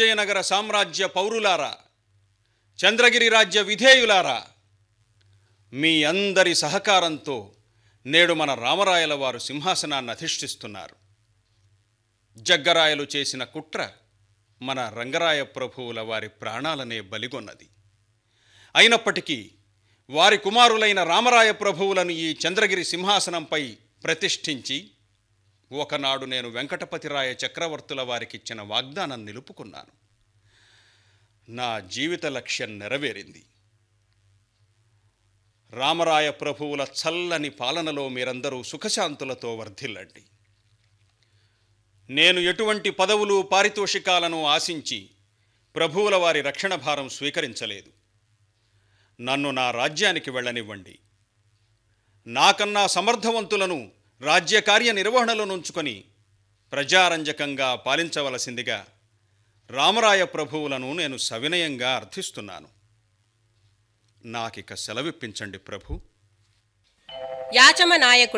విజయనగర సామ్రాజ్య పౌరులారా చంద్రగిరి రాజ్య విధేయులారా మీ అందరి సహకారంతో నేడు మన రామరాయల వారు సింహాసనాన్ని అధిష్ఠిస్తున్నారు జగ్గరాయలు చేసిన కుట్ర మన రంగరాయ ప్రభువుల వారి ప్రాణాలనే బలిగొన్నది అయినప్పటికీ వారి కుమారులైన రామరాయ ప్రభువులను ఈ చంద్రగిరి సింహాసనంపై ప్రతిష్ఠించి ఒకనాడు నేను వెంకటపతిరాయ చక్రవర్తుల వారికిచ్చిన వాగ్దానం నిలుపుకున్నాను నా జీవిత లక్ష్యం నెరవేరింది రామరాయ ప్రభువుల చల్లని పాలనలో మీరందరూ సుఖశాంతులతో వర్ధిల్లండి నేను ఎటువంటి పదవులు పారితోషికాలను ఆశించి ప్రభువుల వారి రక్షణ భారం స్వీకరించలేదు నన్ను నా రాజ్యానికి వెళ్ళనివ్వండి నాకన్నా సమర్థవంతులను రాజ్య కార్య నిర్వహణలో నుంచుకొని ప్రజారంజకంగా పాలించవలసిందిగా రామరాయ ప్రభువులను నేను సవినయంగా అర్థిస్తున్నాను నాకిక సెలవిప్పించండి ప్రభు యాచమ నాయకుడు